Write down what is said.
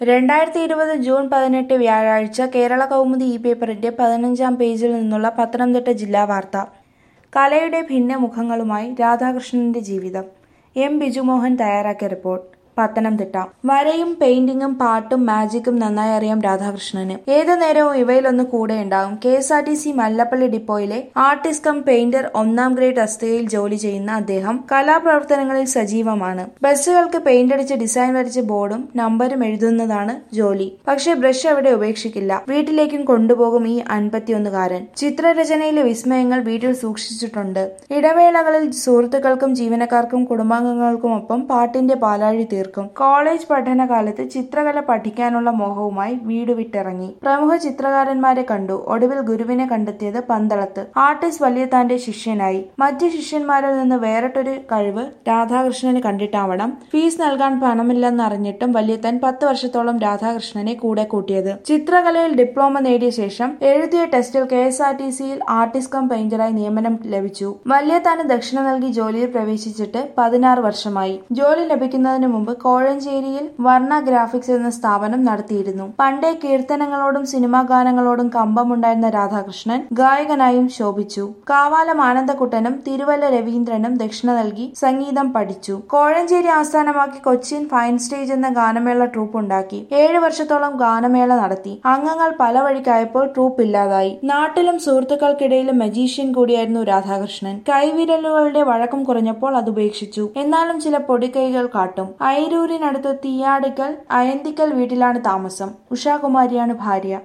രണ്ടായിരത്തി ഇരുപത് ജൂൺ പതിനെട്ട് വ്യാഴാഴ്ച കേരള കൗമുദി ഈ പേപ്പറിന്റെ പതിനഞ്ചാം പേജിൽ നിന്നുള്ള പത്തനംതിട്ട ജില്ലാ വാർത്ത കലയുടെ ഭിന്ന മുഖങ്ങളുമായി രാധാകൃഷ്ണന്റെ ജീവിതം എം ബിജുമോഹൻ തയ്യാറാക്കിയ റിപ്പോർട്ട് പത്തനംതിട്ട വരയും പെയിന്റിങ്ങും പാട്ടും മാജിക്കും നന്നായി അറിയാം രാധാകൃഷ്ണന് ഏതു നേരവും ഇവയിലൊന്ന് കൂടെ ഉണ്ടാകും K S R T C Mallappally ഡിപ്പോയിലെ ആർട്ടിസ്റ്റ് കം പെയിന്റർ ഒന്നാം ഗ്രേഡ് തസ്തികയിൽ ജോലി ചെയ്യുന്ന അദ്ദേഹം കലാപ്രവർത്തനങ്ങളിൽ സജീവമാണ് ബസ്സുകൾക്ക് പെയിന്റ് അടിച്ച് ഡിസൈൻ വരച്ച് ബോർഡും നമ്പരും എഴുതുന്നതാണ് ജോലി പക്ഷേ ബ്രഷ് അവിടെ ഉപേക്ഷിക്കില്ല വീട്ടിലേക്കും കൊണ്ടുപോകും ഈ അൻപത്തിയൊന്നുകാരൻ ചിത്രരചനയിലെ വിസ്മയങ്ങൾ വീട്ടിൽ സൂക്ഷിച്ചിട്ടുണ്ട് ഇടവേളകളിൽ സുഹൃത്തുക്കൾക്കും ജീവനക്കാർക്കും കുടുംബാംഗങ്ങൾക്കുമൊപ്പം പാട്ടിന്റെ പാലാഴി തീർക്കും കോളേജ് പഠനകാലത്ത് ചിത്രകല പഠിക്കാനുള്ള മോഹവുമായി വീട് വിട്ടിറങ്ങി പ്രമുഖ ചിത്രകാരന്മാരെ കണ്ടു ഒടുവിൽ ഗുരുവിനെ കണ്ടെത്തിയത് പന്തളത്ത് ആർട്ടിസ്റ്റ് വലിയത്താന്റെ ശിഷ്യനായി മറ്റ് ശിഷ്യന്മാരിൽ നിന്ന് വേറിട്ടൊരു കഴിവ് രാധാകൃഷ്ണന് കണ്ടിട്ടാവണം ഫീസ് നൽകാൻ പണമില്ലെന്നറിഞ്ഞിട്ടും വലിയത്താൻ പത്ത് വർഷത്തോളം രാധാകൃഷ്ണനെ കൂടെ കൂട്ടിയത് ചിത്രകലയിൽ ഡിപ്ലോമ നേടിയ ശേഷം എഴുതിയ ടെസ്റ്റിൽ കെ എസ് ആർ ടി സിയിൽ ആർട്ടിസ്റ്റ് കം പെയിന്ററായി നിയമനം ലഭിച്ചു വലിയത്താന് ദക്ഷിണ നൽകി ജോലിയിൽ പ്രവേശിച്ചിട്ട് പതിനാറ് വർഷമായി ജോലി ലഭിക്കുന്നതിന് മുമ്പ് കോഴഞ്ചേരിയിൽ വർണ്ണ ഗ്രാഫിക്സ് എന്ന സ്ഥാപനം നടത്തിയിരുന്നു പണ്ടേ കീർത്തനങ്ങളോടും സിനിമാ ഗാനങ്ങളോടും കമ്പമുണ്ടായിരുന്ന രാധാകൃഷ്ണൻ ഗായകനായും ശോഭിച്ചു കാവാലം ആനന്ദക്കുട്ടനും തിരുവല്ല രവീന്ദ്രനും ദക്ഷിണ നൽകി സംഗീതം പഠിച്ചു കോഴഞ്ചേരി ആസ്ഥാനമാക്കി കൊച്ചിൻ ഫൈൻ സ്റ്റേജ് എന്ന ഗാനമേള ട്രൂപ്പ് ഉണ്ടാക്കി ഏഴു വർഷത്തോളം ഗാനമേള നടത്തി അംഗങ്ങൾ പല വഴിക്കായപ്പോൾ ട്രൂപ്പ് ഇല്ലാതായി നാട്ടിലും സുഹൃത്തുക്കൾക്കിടയിലും മജീഷ്യൻ കൂടിയായിരുന്നു രാധാകൃഷ്ണൻ കൈവിരലുകളുടെ വഴക്കം കുറഞ്ഞപ്പോൾ അത് ഉപേക്ഷിച്ചു എന്നാലും ചില പൊടിക്കൈകൾ കാട്ടും അയിരൂരിനടുത്ത് തീയാടിക്കൽ അയന്തിക്കൽ വീട്ടിലാണ് താമസം ഉഷാകുമാരിയാണ് ഭാര്യ